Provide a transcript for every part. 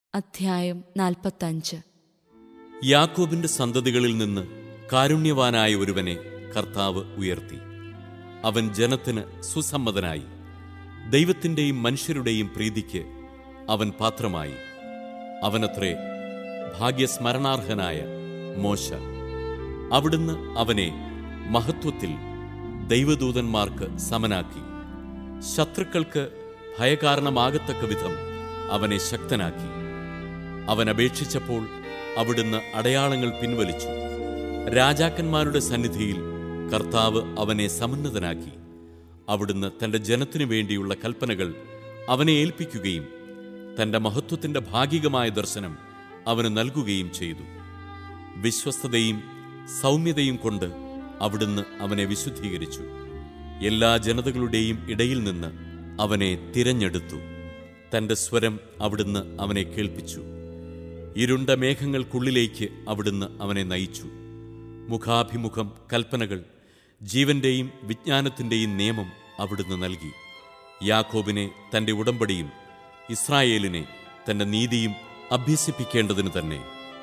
അധ്യായം നാൽപ്പത്തഞ്ച് യാക്കോബിന്റെ സന്തതികളിൽ നിന്ന് കാരുണ്യവാനായ ഒരുവനെ കർത്താവ് ഉയർത്തി അവൻ ജനത്തിന് സുസമ്മതനായി ദൈവത്തിന്റെയും മനുഷ്യരുടെയും പ്രീതിക്ക് അവൻ പാത്രമായി അവനത്രേ ഭാഗ്യസ്മരണാർഹനായ മോശ അവിടുന്ന് അവനെ മഹത്വത്തിൽ ദൈവദൂതന്മാർക്ക് സമനാക്കി ശത്രുക്കൾക്ക് ഭയകാരണമാകത്തക്ക വിധം അവനെ ശക്തനാക്കി അവൻ അപേക്ഷിച്ചപ്പോൾ അവിടുന്ന് അടയാളങ്ങൾ പിൻവലിച്ചു രാജാക്കന്മാരുടെ സന്നിധിയിൽ കർത്താവ് അവനെ സമുന്നതനാക്കി അവിടുന്ന് തന്റെ ജനത്തിനു വേണ്ടിയുള്ള കൽപ്പനകൾ അവനെ ഏൽപ്പിക്കുകയും തന്റെ മഹത്വത്തിന്റെ ഭാഗികമായ ദർശനം അവന് നൽകുകയും ചെയ്തു വിശ്വസ്തതയും സൗമ്യതയും കൊണ്ട് അവിടുന്ന് അവനെ വിശുദ്ധീകരിച്ചു എല്ലാ ജനതകളുടെയും ഇടയിൽ നിന്ന് അവനെ തിരഞ്ഞെടുത്തു തന്റെ സ്വരം അവിടുന്ന് അവനെ കേൾപ്പിച്ചു ഇരുണ്ട മേഘങ്ങൾക്കുള്ളിലേക്ക് അവിടുന്ന് അവനെ നയിച്ചു മുഖാഭിമുഖം കൽപ്പനകൾ ജീവന്റെയും വിജ്ഞാനത്തിന്റെയും നിയമം അവിടുന്ന് നൽകി യാക്കോബിനെ തന്റെ ഉടമ്പടിയും ഇസ്രായേലിനെ തന്റെ നീതിയും അഭ്യസിപ്പിക്കേണ്ടതിന് തന്നെ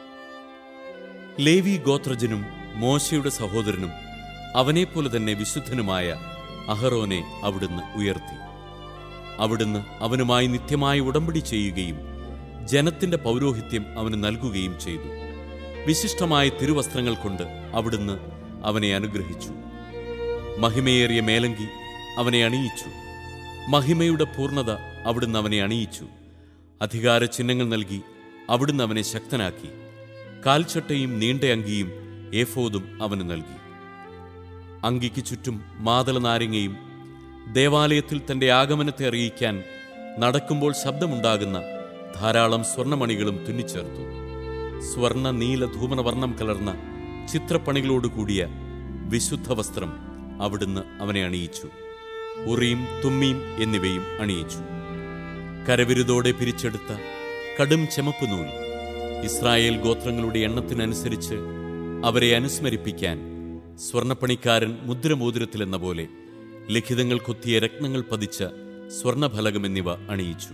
ലേവി ഗോത്രജനും മോശയുടെ സഹോദരനും അവനെപ്പോലെ തന്നെ വിശുദ്ധനുമായ അഹറോനെ അവിടുന്ന് ഉയർത്തി അവിടുന്ന് അവനുമായി നിത്യമായ ഉടമ്പടി ചെയ്യുകയും ജനത്തിന്റെ പൗരോഹിത്യം അവന് നൽകുകയും ചെയ്തു വിശിഷ്ടമായ തിരുവസ്ത്രങ്ങൾ കൊണ്ട് അവിടുന്ന് അവനെ അനുഗ്രഹിച്ചു മഹിമയേറിയ മേലങ്കി അവനെ അണിയിച്ചു മഹിമയുടെ പൂർണ്ണത അവിടുന്ന് അവനെ അണിയിച്ചു അധികാര ചിഹ്നങ്ങൾ നൽകി അവിടുന്ന് അവനെ ശക്തനാക്കി കാൽച്ചട്ടയും നീണ്ട അങ്കിയും ഏഫോദും അവന് നൽകി അങ്കിക്ക് ചുറ്റും മാതള നാരങ്ങയും ദേവാലയത്തിൽ തന്റെ ആഗമനത്തെ അറിയിക്കാൻ നടക്കുമ്പോൾ ശബ്ദമുണ്ടാകുന്ന ധാരാളം സ്വർണമണികളും തുന്നിച്ചേർത്തു സ്വർണ നീല ധൂമനവർണ്ണം കലർന്ന ചിത്രപ്പണികളോടുകൂടിയ വിശുദ്ധ വസ്ത്രം അവിടുന്ന് അവനെ അണിയിച്ചു ഉറിയും തുമ്മിയും എന്നിവയും അണിയിച്ചു കരവിരുതോടെ പിരിച്ചെടുത്ത കടും ചെമപ്പ് നൂൽ ഇസ്രായേൽ ഗോത്രങ്ങളുടെ എണ്ണത്തിനനുസരിച്ച് അവരെ അനുസ്മരിപ്പിക്കാൻ സ്വർണപ്പണിക്കാരൻ മുദ്രമോതിരത്തിലെന്ന പോലെ ലിഖിതങ്ങൾ കൊത്തിയ രത്നങ്ങൾ പതിച്ച സ്വർണഫലകം എന്നിവ അണിയിച്ചു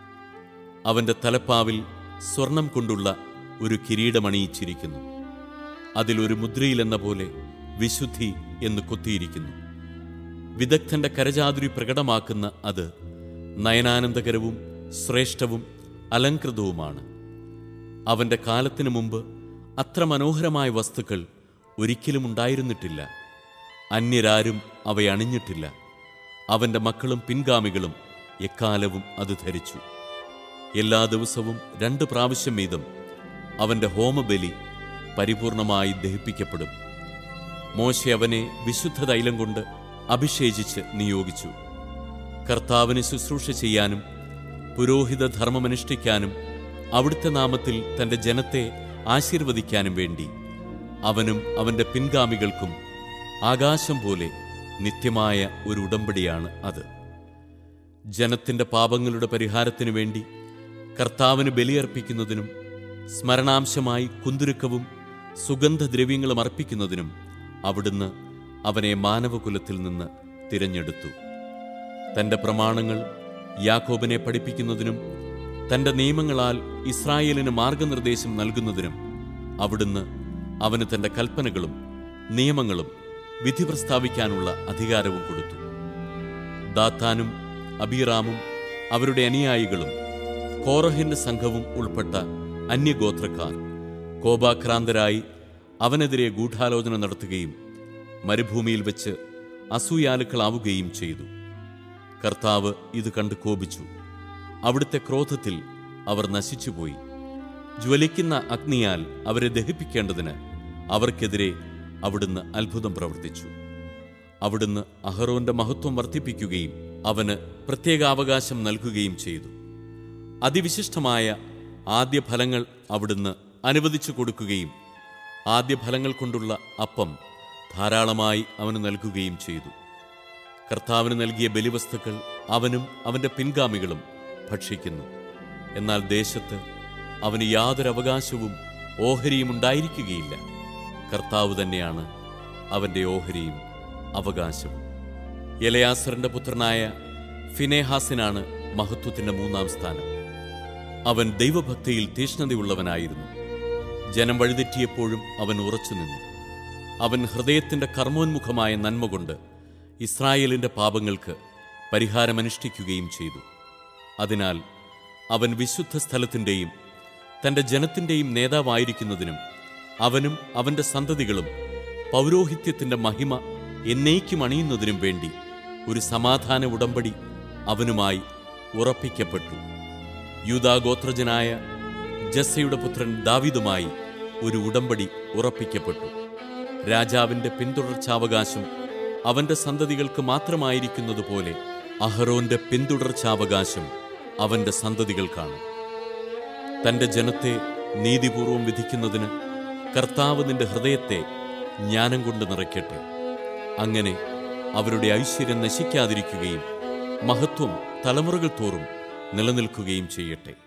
അവന്റെ തലപ്പാവിൽ സ്വർണം കൊണ്ടുള്ള ഒരു കിരീടമണിയിച്ചിരിക്കുന്നു അതിലൊരു മുദ്രയിലെന്ന പോലെ വിശുദ്ധി എന്ന് കൊത്തിയിരിക്കുന്നു വിദഗ്ധന്റെ കരചാതുരി പ്രകടമാക്കുന്ന അത് നയനാനന്ദകരവും ശ്രേഷ്ഠവും അലങ്കൃതവുമാണ് അവന്റെ കാലത്തിനു മുമ്പ് അത്ര മനോഹരമായ വസ്തുക്കൾ ഒരിക്കലും ഉണ്ടായിരുന്നിട്ടില്ല അന്യരാരും അവയണിഞ്ഞിട്ടില്ല അവന്റെ മക്കളും പിൻഗാമികളും എക്കാലവും അത് ധരിച്ചു എല്ലാ ദിവസവും രണ്ട് പ്രാവശ്യം വീതം അവന്റെ ഹോമബലി പരിപൂർണമായി ദഹിപ്പിക്കപ്പെടും മോശ അവനെ വിശുദ്ധ തൈലം കൊണ്ട് അഭിഷേചിച്ച് നിയോഗിച്ചു കർത്താവിന് ശുശ്രൂഷ ചെയ്യാനും പുരോഹിത ധർമ്മമനുഷ്ഠിക്കാനും അവിടുത്തെ നാമത്തിൽ തന്റെ ജനത്തെ ആശീർവദിക്കാനും വേണ്ടി അവനും അവന്റെ പിൻഗാമികൾക്കും ആകാശം പോലെ നിത്യമായ ഒരു ഉടമ്പടിയാണ് അത് ജനത്തിന്റെ പാപങ്ങളുടെ പരിഹാരത്തിനു വേണ്ടി കർത്താവിന് ബലിയർപ്പിക്കുന്നതിനും സ്മരണാംശമായി കുന്തുരുക്കവും സുഗന്ധദ്രവ്യങ്ങളും അർപ്പിക്കുന്നതിനും അവിടുന്ന് അവനെ മാനവകുലത്തിൽ നിന്ന് തിരഞ്ഞെടുത്തു തന്റെ പ്രമാണങ്ങൾ യാക്കോബിനെ പഠിപ്പിക്കുന്നതിനും തന്റെ നിയമങ്ങളാൽ ഇസ്രായേലിന് മാർഗനിർദ്ദേശം നൽകുന്നതിനും അവിടുന്ന് അവന് തന്റെ കൽപ്പനകളും നിയമങ്ങളും വിധി പ്രസ്താവിക്കാനുള്ള അധികാരവും കൊടുത്തു ദാത്താനും അബീറാമും അവരുടെ അനുയായികളും കോറഹിന്റെ സംഘവും ഉൾപ്പെട്ട അന്യഗോത്രക്കാർ കോപാക്രാന്തരായി അവനെതിരെ ഗൂഢാലോചന നടത്തുകയും മരുഭൂമിയിൽ വെച്ച് അസൂയാലുക്കളാവുകയും ചെയ്തു കർത്താവ് ഇത് കണ്ട് കോപിച്ചു അവിടുത്തെ ക്രോധത്തിൽ അവർ നശിച്ചുപോയി ജ്വലിക്കുന്ന അഗ്നിയാൽ അവരെ ദഹിപ്പിക്കേണ്ടതിന് അവർക്കെതിരെ അവിടുന്ന് അത്ഭുതം പ്രവർത്തിച്ചു അവിടുന്ന് അഹറോന്റെ മഹത്വം വർദ്ധിപ്പിക്കുകയും അവന് പ്രത്യേകാവകാശം നൽകുകയും ചെയ്തു അതിവിശിഷ്ടമായ ആദ്യ ഫലങ്ങൾ അവിടുന്ന് അനുവദിച്ചു കൊടുക്കുകയും ആദ്യ ഫലങ്ങൾ കൊണ്ടുള്ള അപ്പം ധാരാളമായി അവന് നൽകുകയും ചെയ്തു കർത്താവിന് നൽകിയ ബലിവസ്തുക്കൾ അവനും അവന്റെ പിൻഗാമികളും ഭക്ഷിക്കുന്നു എന്നാൽ ദേശത്ത് അവന് യാതൊരു അവകാശവും ഓഹരിയും ഉണ്ടായിരിക്കുകയില്ല കർത്താവ് തന്നെയാണ് അവന്റെ ഓഹരിയും അവകാശവും എലയാസറിന്റെ പുത്രനായ ഫിനേഹാസിനാണ് മഹത്വത്തിന്റെ മൂന്നാം സ്ഥാനം അവൻ ദൈവഭക്തിയിൽ തീഷ്ണതയുള്ളവനായിരുന്നു ജനം വഴിതെറ്റിയപ്പോഴും അവൻ ഉറച്ചുനിന്നു അവൻ ഹൃദയത്തിന്റെ കർമ്മോന്മുഖമായ നന്മ കൊണ്ട് ഇസ്രായേലിന്റെ പാപങ്ങൾക്ക് പരിഹാരമനുഷ്ഠിക്കുകയും ചെയ്തു അതിനാൽ അവൻ വിശുദ്ധ സ്ഥലത്തിൻ്റെയും തന്റെ ജനത്തിൻ്റെയും നേതാവായിരിക്കുന്നതിനും അവനും അവന്റെ സന്തതികളും പൗരോഹിത്യത്തിന്റെ മഹിമ എന്നേക്കും അണിയുന്നതിനും വേണ്ടി ഒരു സമാധാന ഉടമ്പടി അവനുമായി ഉറപ്പിക്കപ്പെട്ടു യൂതാഗോത്രജനായ ജസ്സയുടെ പുത്രൻ ദാവീദുമായി ഒരു ഉടമ്പടി ഉറപ്പിക്കപ്പെട്ടു രാജാവിന്റെ പിന്തുടർച്ചാവകാശം അവന്റെ സന്തതികൾക്ക് മാത്രമായിരിക്കുന്നതുപോലെ അഹറോന്റെ പിന്തുടർച്ചാവകാശം അവന്റെ സന്തതികൾക്കാണ് തന്റെ ജനത്തെ നീതിപൂർവം വിധിക്കുന്നതിന് കർത്താവ് നിന്റെ ഹൃദയത്തെ ജ്ഞാനം കൊണ്ട് നിറയ്ക്കട്ടെ അങ്ങനെ അവരുടെ ഐശ്വര്യം നശിക്കാതിരിക്കുകയും മഹത്വം തലമുറകൾ തോറും നിലനിൽക്കുകയും ചെയ്യട്ടെ